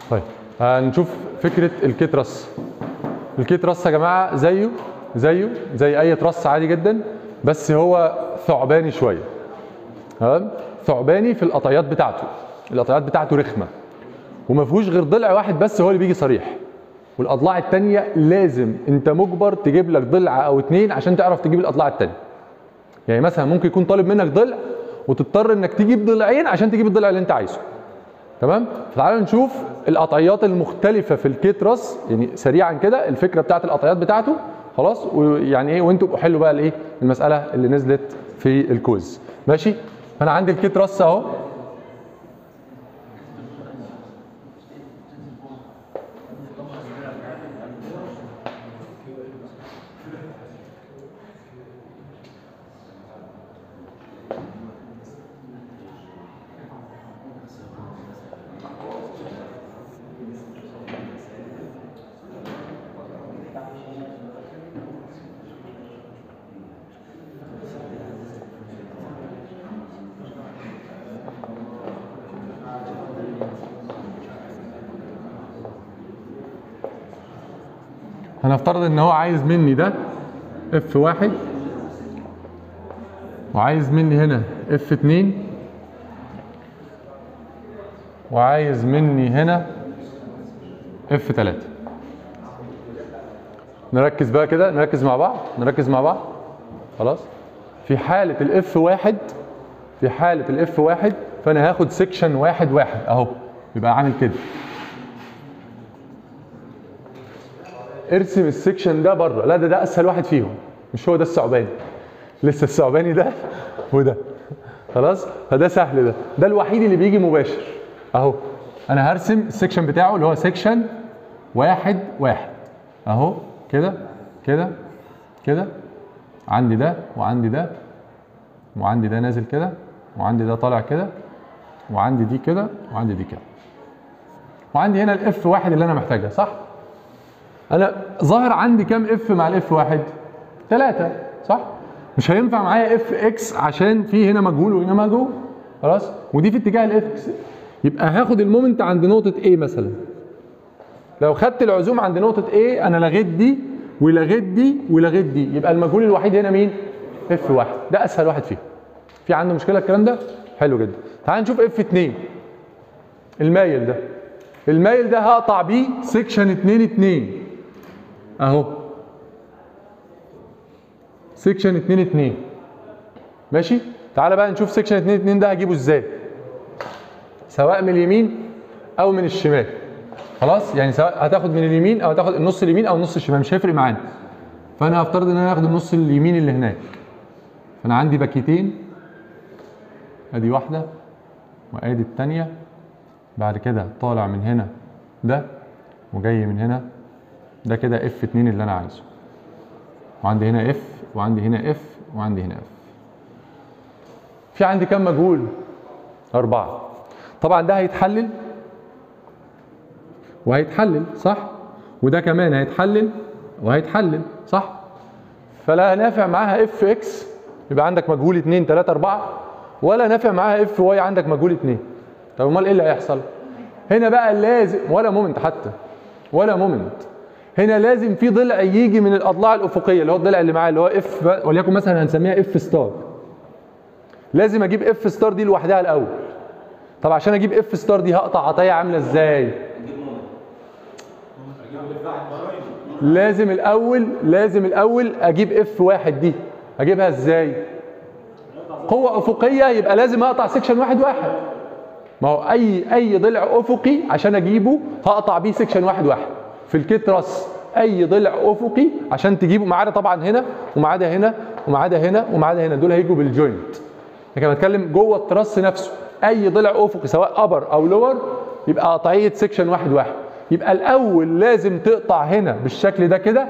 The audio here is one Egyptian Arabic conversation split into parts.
طيب هنشوف فكره الكيت رص الكيت رص يا جماعه زيه زيه زي اي ترص عادي جدا بس هو ثعباني شويه تمام ثعباني في القطيات بتاعته القطيات بتاعته رخمه وما فيهوش غير ضلع واحد بس هو اللي بيجي صريح والاضلاع التانية لازم انت مجبر تجيب لك ضلع او اتنين عشان تعرف تجيب الاضلاع التانية يعني مثلا ممكن يكون طالب منك ضلع وتضطر انك تجيب ضلعين عشان تجيب الضلع اللي انت عايزه تمام فتعالوا نشوف القطعيات المختلفه في الكيترس يعني سريعا كده الفكره بتاعت القطعيات بتاعته خلاص ويعني ايه وانتوا ابقوا حلوا بقى الايه المساله اللي نزلت في الكويز ماشي فانا عندي الكيترس اهو هنفترض ان هو عايز مني ده اف واحد وعايز مني هنا اف اتنين وعايز مني هنا اف تلاتة نركز بقى كده نركز مع بعض نركز مع بعض خلاص في حالة الاف واحد في حالة الاف واحد فانا هاخد سيكشن واحد واحد اهو يبقى عامل كده ارسم السكشن ده بره لا ده ده اسهل واحد فيهم مش هو ده الثعباني لسه الثعباني ده وده خلاص فده سهل ده ده الوحيد اللي بيجي مباشر اهو انا هرسم السكشن بتاعه اللي هو سكشن واحد واحد اهو كده كده كده عندي ده وعندي ده وعندي ده نازل كده وعندي ده طالع كده وعندي دي كده وعندي دي كده وعندي هنا الاف واحد اللي انا محتاجها صح؟ انا ظاهر عندي كام اف مع الاف واحد؟ ثلاثة صح؟ مش هينفع معايا اف اكس عشان في هنا مجهول وهنا مجهول خلاص؟ ودي في اتجاه الاف اكس يبقى هاخد المومنت عند نقطة A مثلا لو خدت العزوم عند نقطة A انا لغيت دي ولغيت دي ولغيت دي يبقى المجهول الوحيد هنا مين؟ اف واحد ده اسهل واحد فيهم في عنده مشكلة الكلام ده؟ حلو جدا تعال نشوف اف 2 المايل ده المايل ده هقطع بيه سيكشن 2 2 اهو سيكشن 2 2 ماشي تعالى بقى نشوف سيكشن 2 2 ده هجيبه ازاي سواء من اليمين او من الشمال خلاص يعني سواء هتاخد من اليمين او هتاخد النص اليمين او النص الشمال مش هيفرق معانا فانا هفترض ان انا هاخد النص اليمين اللي هناك فانا عندي باكيتين ادي واحده وادي الثانيه بعد كده طالع من هنا ده وجاي من هنا ده كده اف 2 اللي انا عايزه وعندي هنا اف وعندي هنا اف وعندي هنا اف في عندي كام مجهول أربعة طبعا ده هيتحلل وهيتحلل صح وده كمان هيتحلل وهيتحلل صح فلا نافع معاها اف اكس يبقى عندك مجهول 2 3 4 ولا نافع معاها اف واي عندك مجهول 2 طب امال ايه اللي هيحصل هنا بقى لازم ولا مومنت حتى ولا مومنت هنا لازم في ضلع يجي من الاضلاع الافقيه اللي هو الضلع اللي معاه اللي هو اف وليكن مثلا هنسميها اف ستار لازم اجيب اف ستار دي لوحدها الاول طب عشان اجيب اف ستار دي هقطع عطيه عامله ازاي لازم الاول لازم الاول اجيب اف واحد دي اجيبها ازاي قوه افقيه يبقى لازم اقطع سكشن واحد واحد ما هو اي اي ضلع افقي عشان اجيبه هقطع بيه سكشن واحد واحد في الكترس اي ضلع افقي عشان تجيبه ما عدا طبعا هنا وما عدا هنا وما عدا هنا وما عدا هنا دول هيجوا بالجوينت لكن بتكلم جوه الترس نفسه اي ضلع افقي سواء ابر او لور يبقى قطعيه سكشن واحد واحد يبقى الاول لازم تقطع هنا بالشكل ده كده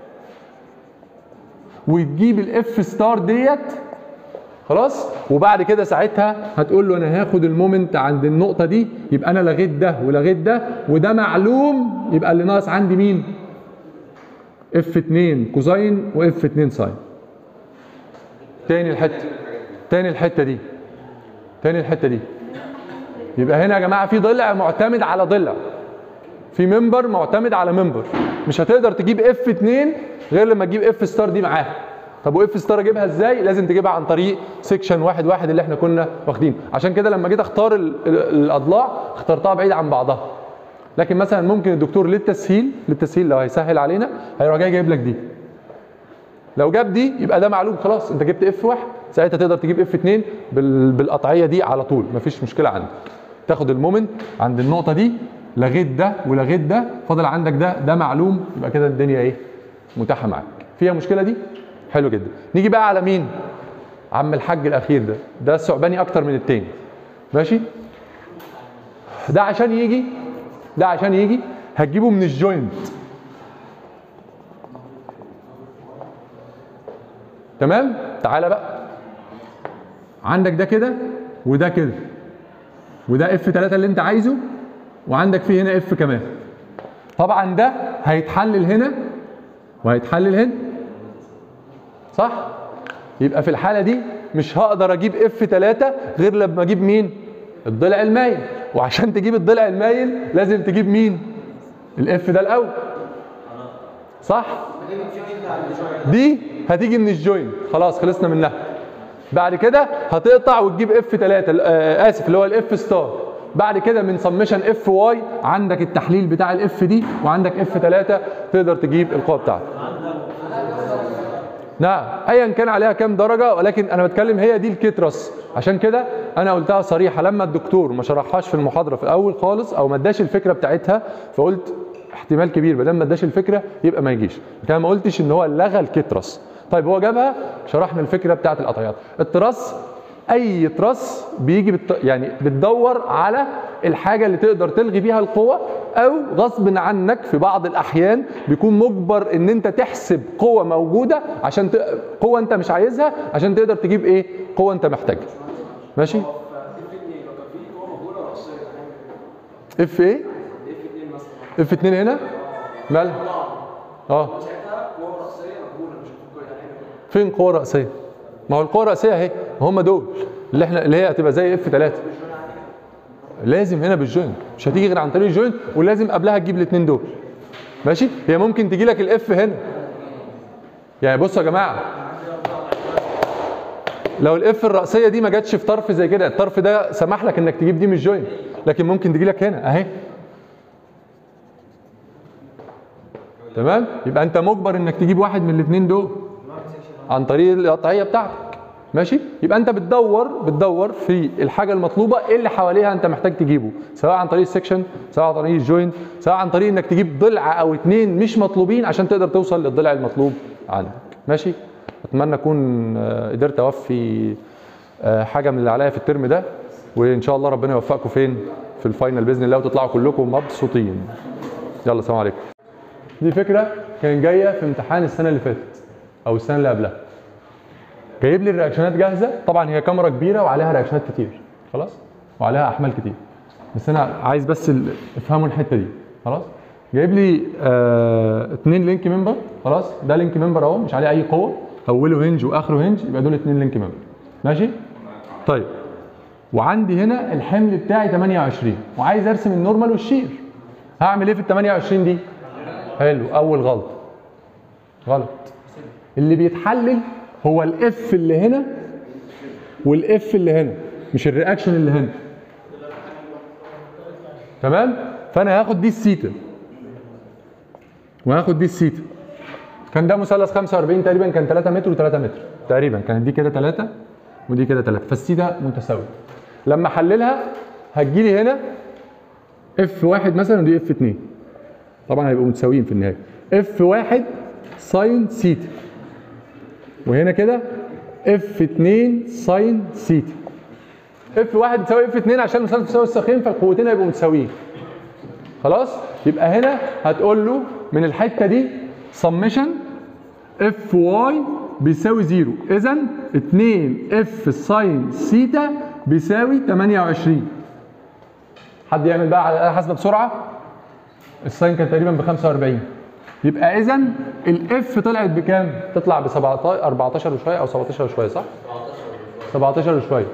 وتجيب الاف ستار ديت خلاص وبعد كده ساعتها هتقول له انا هاخد المومنت عند النقطه دي يبقى انا لغيت ده ولغيت ده وده معلوم يبقى اللي ناقص عندي مين اف 2 كوزاين واف 2 ساين تاني الحته تاني الحته دي تاني الحته دي يبقى هنا يا جماعه في ضلع معتمد على ضلع في ممبر معتمد على ممبر مش هتقدر تجيب اف 2 غير لما تجيب اف ستار دي معاها طب واف ستار اجيبها ازاي لازم تجيبها عن طريق سيكشن واحد واحد اللي احنا كنا واخدينه عشان كده لما جيت اختار ال- ال- الاضلاع اخترتها بعيد عن بعضها لكن مثلا ممكن الدكتور للتسهيل للتسهيل لو هيسهل علينا هيروح جاي جايب لك دي لو جاب دي يبقى ده معلوم خلاص انت جبت اف واحد ساعتها تقدر تجيب اف 2 بال- بالقطعيه دي على طول مفيش مشكله عندك تاخد المومنت عند النقطه دي لغيت ده ولغيت ده فاضل عندك ده ده معلوم يبقى كده الدنيا ايه متاحه معاك فيها مشكله دي حلو جدا نيجي بقى على مين عم الحاج الاخير ده ده الثعباني اكتر من التاني ماشي ده عشان يجي ده عشان يجي هتجيبه من الجوينت تمام تعالى بقى عندك ده كده وده كده وده اف 3 اللي انت عايزه وعندك فيه هنا اف كمان طبعا ده هيتحلل هنا وهيتحلل هنا صح يبقى في الحاله دي مش هقدر اجيب اف 3 غير لما اجيب مين الضلع المايل وعشان تجيب الضلع المايل لازم تجيب مين الاف ده الاول صح دي هتيجي من الجوين خلاص خلصنا منها بعد كده هتقطع وتجيب اف 3 آه اسف اللي هو الاف ستار بعد كده من سمشن اف واي عندك التحليل بتاع الاف دي وعندك اف 3 تقدر تجيب القوه بتاعتك نعم ايا كان عليها كام درجه ولكن انا بتكلم هي دي الكترس عشان كده انا قلتها صريحه لما الدكتور ما شرحهاش في المحاضره في الاول خالص او ما اداش الفكره بتاعتها فقلت احتمال كبير ما دام ما اداش الفكره يبقى ما يجيش لكن أنا ما قلتش ان هو لغى الكترس طيب هو جابها شرحنا الفكره بتاعت القطعيات التراس اي تراس بيجي بالت... يعني بتدور على الحاجه اللي تقدر تلغي بيها القوه او غصب عنك في بعض الاحيان بيكون مجبر ان انت تحسب قوه موجوده عشان ت... قوه انت مش عايزها عشان تقدر تجيب ايه قوه انت محتاجها ماشي اف ايه اف 2 هنا مالها اه فين القوه الرئيسيه ما هو القوه الرئيسيه اهي هم دول اللي احنا اللي هي هتبقى زي اف 3 لازم هنا بالجوينت مش هتيجي غير عن طريق الجوينت ولازم قبلها تجيب الاثنين دول ماشي هي ممكن تجي لك الاف هنا يعني بصوا يا جماعه لو الاف الرئيسيه دي ما جاتش في طرف زي كده الطرف ده سمح لك انك تجيب دي من الجوينت لكن ممكن تجي لك هنا اهي تمام يبقى انت مجبر انك تجيب واحد من الاثنين دول عن طريق القطعيه بتاعتك ماشي يبقى انت بتدور بتدور في الحاجه المطلوبه ايه اللي حواليها انت محتاج تجيبه سواء عن طريق السكشن سواء عن طريق الجوينت سواء عن طريق انك تجيب ضلع او اتنين مش مطلوبين عشان تقدر توصل للضلع المطلوب عندك ماشي اتمنى اكون آه، قدرت اوفي آه، حاجه من اللي عليا في الترم ده وان شاء الله ربنا يوفقكم فين في الفاينل باذن الله وتطلعوا كلكم مبسوطين يلا السلام عليكم دي فكره كانت جايه في امتحان السنه اللي فاتت او السنه اللي قبلها جايب لي الرياكشنات جاهزه طبعا هي كاميرا كبيره وعليها رياكشنات كتير خلاص وعليها احمال كتير بس انا عايز بس ال- افهموا الحته دي خلاص جايب لي آه اتنين لينك ممبر خلاص ده لينك ممبر اهو مش عليه اي قوه اوله هنج واخره هنج يبقى دول اتنين لينك ممبر ماشي طيب وعندي هنا الحمل بتاعي 28 وعايز ارسم النورمال والشير هعمل ايه في ال 28 دي حلو اول غلطه غلط اللي بيتحلل هو الاف اللي هنا والاف اللي هنا مش الرياكشن اللي هنا تمام فانا هاخد دي السيتا وهاخد دي السيتا كان ده مثلث 45 تقريبا كان 3 متر و3 متر تقريبا كانت دي كده 3 ودي كده 3 فالسيتا متساويه لما احللها هتجيلي هنا اف واحد مثلا ودي اف 2 طبعا هيبقوا متساويين في النهايه اف واحد ساين سيتا وهنا كده اف 2 ساين سيتا اف 1 تساوي اف 2 عشان المثلث تساوي الساقين فالقوتين هيبقوا متساويين خلاص يبقى هنا هتقول له من الحته دي سمشن اف واي بيساوي زيرو اذا 2 اف ساين سيتا بيساوي 28 حد يعمل بقى على الآلة حاسبه بسرعه الساين كان تقريبا ب 45 يبقى اذا الاف طلعت بكام؟ تطلع ب 17 14 وشويه او 17 وشويه صح؟ 17 وشويه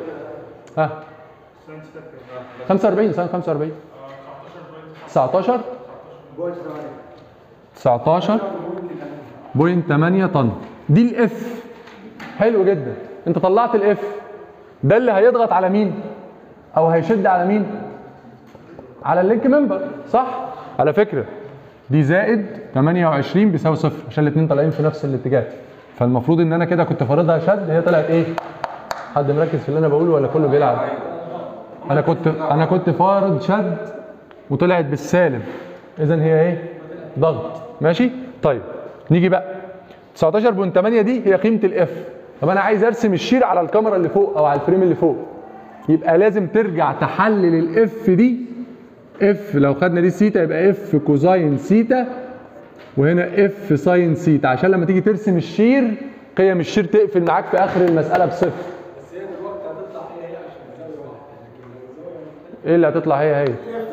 ها 45 سنه 45 19 19.8 طن دي الاف حلو جدا انت طلعت الاف ده اللي هيضغط على مين او هيشد على مين على اللينك ممبر صح على فكره دي زائد 28 بيساوي صفر عشان الاثنين طالعين في نفس الاتجاه فالمفروض ان انا كده كنت فارضها شد هي طلعت ايه حد مركز في اللي انا بقوله ولا كله بيلعب انا كنت انا كنت فارض شد وطلعت بالسالب اذا هي ايه ضغط ماشي طيب نيجي بقى 19.8 دي هي قيمه الاف طب انا عايز ارسم الشير على الكاميرا اللي فوق او على الفريم اللي فوق يبقى لازم ترجع تحلل الاف دي اف لو خدنا دي سيتا يبقى اف كوزاين سيتا وهنا اف ساين سيتا عشان لما تيجي ترسم الشير قيم الشير تقفل معاك في اخر المساله بصفر ايه اللي هتطلع هي هي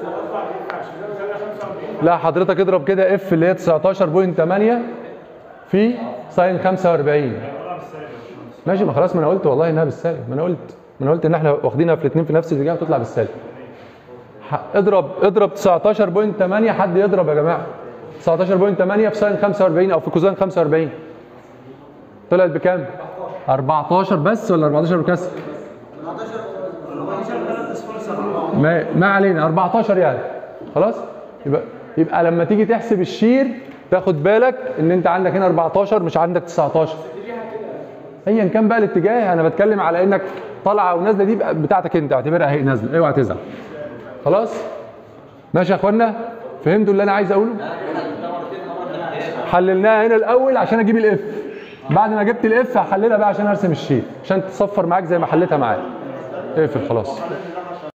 لا حضرتك اضرب كده اف اللي هي 19.8 في ساين 45 ماشي ما خلاص ما انا قلت والله انها بالسالب ما انا قلت ما انا قلت ان احنا واخدينها في الاثنين في نفس الاتجاه وتطلع بالسالب ح- اضرب اضرب 19.8 حد يضرب يا جماعه 19.8 في ساين 45 او في كوزين 45 طلعت بكام؟ 14 بس ولا 14 بكسر؟ ما ما علينا 14 يعني خلاص يبقى يبقى لما تيجي تحسب الشير تاخد بالك ان انت عندك هنا 14 مش عندك 19 ايا كان بقى الاتجاه انا بتكلم على انك طالعه ونازله دي بقى بتاعتك انت اعتبرها هي نازله اوعى تزعل خلاص ماشي يا اخوانا فهمتوا اللي انا عايز اقوله حللناها هنا الاول عشان اجيب الاف بعد ما جبت الاف هحللها بقى عشان ارسم الشير عشان تصفر معاك زي ما حليتها معاك اقفل خلاص